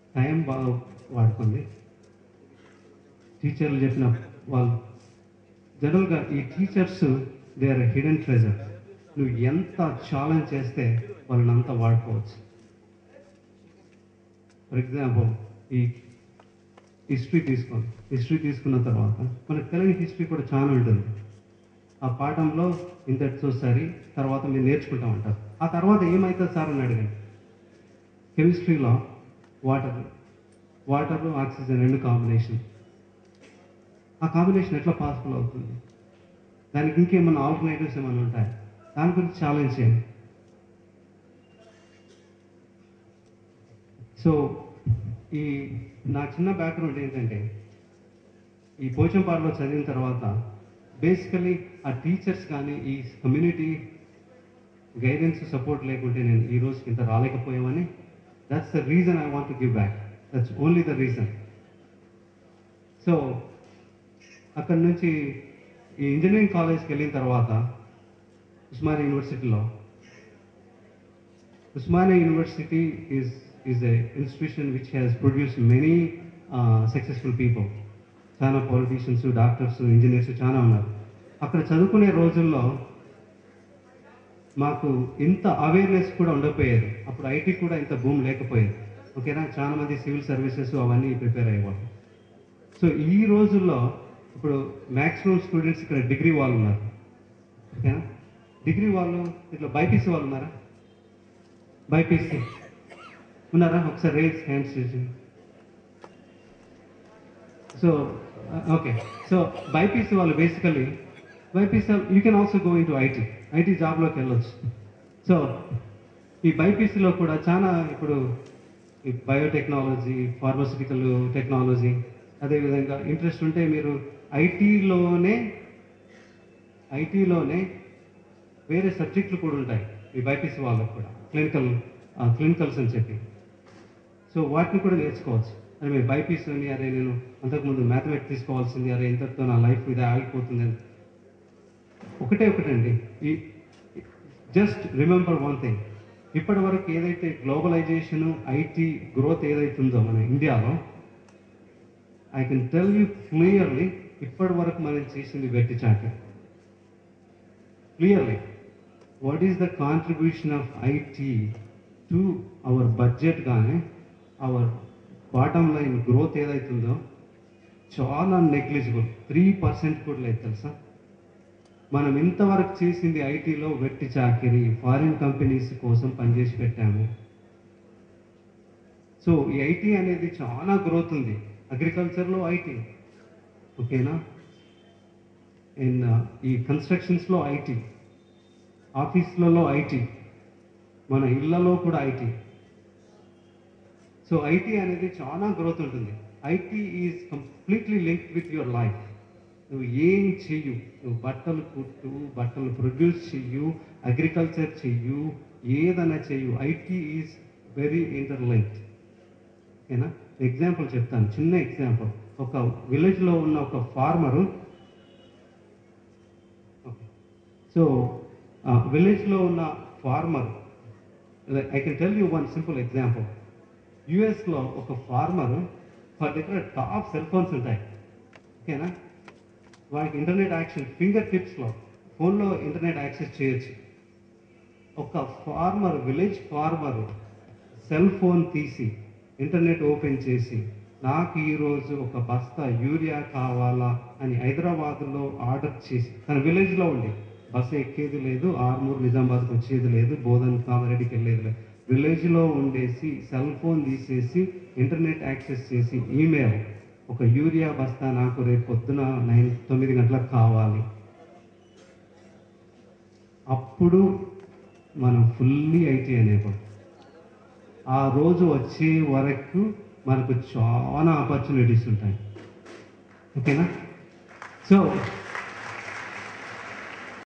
time బాగా వాడుకుంది టీచర్లు చెప్పిన వాళ్ళు జనరల్గా ఈ teachers they are hidden treasure నువ్వు ఎంత ఛాలెంజ్ చేస్తే వాళ్ళని అంతా వాడుకోవచ్చు ఫర్ ఎగ్జాంపుల్ ఈ హిస్టరీ తీసుకోండి హిస్టరీ తీసుకున్న తర్వాత మనకు తెలియని హిస్టరీ కూడా చాలా ఉంటుంది ఆ పాఠంలో ఇంతటితో సరి తర్వాత మీరు నేర్చుకుంటాం అంటారు ఆ తర్వాత ఏమవుతుంది సార్ అని అడిగాను కెమిస్ట్రీలో వాటర్ వాటర్ ఆక్సిజన్ రెండు కాంబినేషన్ ఆ కాంబినేషన్ ఎట్లా పాసిబుల్ అవుతుంది దానికి ఇంకేమన్నా ఆల్టర్నేటివ్స్ ఏమైనా ఉంటాయి దాని గురించి ఛాలెంజ్ చేయండి సో ఈ నా చిన్న బ్యాక్గ్రౌండ్ ఏంటంటే ఈ పోచంపాడులో చదివిన తర్వాత బేసికలీ ఆ టీచర్స్ కానీ ఈ కమ్యూనిటీ గైడెన్స్ సపోర్ట్ లేకుంటే నేను ఈ రోజుకి ఇంత రాలేకపోయామని that's the reason I want to give back that's only the reason so అక్కడ నుంచి ఈ ఇంజనీరింగ్ కాలేజ్కి వెళ్ళిన తర్వాత ఉస్మానియా యూనివర్సిటీలో Osmania university is is a institution which has produce many successful people చాలా పొలిటీషియన్స్ డాక్టర్స్ ఇంజనీర్స్ చాలా ఉన్నారు అక్కడ చదువుకునే రోజుల్లో మాకు ఇంత అవేర్నెస్ కూడా ఉండకపోయేది అప్పుడు ఐటీ కూడా ఇంత భూమి లేకపోయేది ఓకేనా చాలా మంది సివిల్ సర్వీసెస్ అవన్నీ ప్రిపేర్ అయ్యేవాళ్ళు సో ఈ రోజుల్లో ఇప్పుడు మ్యాక్సిమం స్టూడెంట్స్ ఇక్కడ డిగ్రీ వాళ్ళు ఉన్నారు ఓకేనా డిగ్రీ వాళ్ళు ఇట్లా బైపీసీ వాళ్ళు ఉన్నారా బైపీసీ ఉన్నారా ఒకసారి రేస్ హ్యాండ్స్ చేసి సో ఓకే సో బైపీసీ వాళ్ళు basically BiPC you can also go in to IT IT జాబ్లోకి వెళ్ళొచ్చు సో ఈ బైపీసీలో కూడా చాలా ఇప్పుడు ఈ బయోటెక్నాలజీ ఫార్మసిటికల్ టెక్నాలజీ అదేవిధంగా ఇంట్రెస్ట్ ఉంటే మీరు ఐటీలోనే ఐటీలోనే వేరే సబ్జెక్టులు కూడా ఉంటాయి ఈ బైపీసీ వాళ్ళకు కూడా క్లినికల్ క్లినికల్స్ అని చెప్పి సో వాటిని కూడా నేర్చుకోవచ్చు అరే మీరు బైపీసీ అని అరే నేను అంతకుముందు మ్యాథమెటిక్స్ తీసుకోవాల్సింది అరే ఇంతటితో నా లైఫ్ ఇది ఆగిపోతుంది అని ఒకటే ఒకటండి ఈ జస్ట్ రిమెంబర్ వన్ థింగ్ ఇప్పటి వరకు ఏదైతే గ్లోబలైజేషన్ ఐటీ గ్రోత్ ఏదైతుందో మన ఇండియాలో I can tell you clearly ఇప్పటి వరకు మనం చేసింది వెట్టి చాటి clearly what is the contribution of IT to our budget కానీ అవర్ బాటమ్ లైన్ గ్రోత్ ఏదైతుందో చాలా నెగ్లిజిబుల్ త్రీ పర్సెంట్ కూడా లేదు తెలుసా మనం ఇంతవరకు చేసింది ఐటీలో వెట్టి చాకిరి ఫారిన్ కంపెనీస్ కోసం పనిచేసి పెట్టాము సో ఈ ఐటీ అనేది చాలా గ్రోత్ ఉంది అగ్రికల్చర్లో ఐటీ ఓకేనా అండ్ ఈ కన్స్ట్రక్షన్స్లో ఐటీ ఆఫీస్లలో ఐటీ మన ఇళ్లలో కూడా ఐటీ సో ఐటీ అనేది చాలా గ్రోత్ ఉంటుంది IT is completely linked with your life నువ్వు ఏం చెయ్యు నువ్వు బట్టలు కుట్టు బట్టలు ప్రొడ్యూస్ చెయ్యు అగ్రికల్చర్ చెయ్యు ఏదైనా చెయ్యు ఐటీ ఈజ్ వెరీ ఇంటర్లింక్డ్ ఓకేనా ఎగ్జాంపుల్ చెప్తాను చిన్న ఎగ్జాంపుల్ ఒక విలేజ్లో ఉన్న ఒక ఫార్మరు సో విలేజ్లో ఉన్న farmer I can tell you one simple example యుఎస్లో ఒక ఫార్మర్ వారి దగ్గర టాప్ సెల్ ఫోన్స్ ఉంటాయి ఓకేనా వాడికి ఇంటర్నెట్ యాక్షన్ ఫింగర్ టిప్స్లో ఫోన్లో ఇంటర్నెట్ యాక్సెస్ చేయొచ్చు ఒక farmer village farmer cell phone తీసి ఇంటర్నెట్ ఓపెన్ చేసి నాకు ఈరోజు ఒక బస్తా యూరియా కావాలా అని హైదరాబాద్లో ఆర్డర్ చేసి తన విలేజ్లో ఉండి బస్సు ఎక్కేది లేదు ఆర్మూర్ నిజామాబాద్కి వచ్చేది లేదు బోధన్ కామారెడ్డికి వెళ్ళేది లేదు విలేజ్లో ఉండేసి సెల్ ఫోన్ తీసేసి ఇంటర్నెట్ యాక్సెస్ చేసి ఈమెయిల్ ఒక యూరియా బస్తా నాకు రేపు పొద్దున నైన్ తొమ్మిది గంటలకు కావాలి అప్పుడు మనం ఫుల్లీ ఐటీ అనేప్పుడు ఆ రోజు వచ్చే వరకు మనకు చాలా ఆపర్చునిటీస్ ఉంటాయి ఓకేనా సో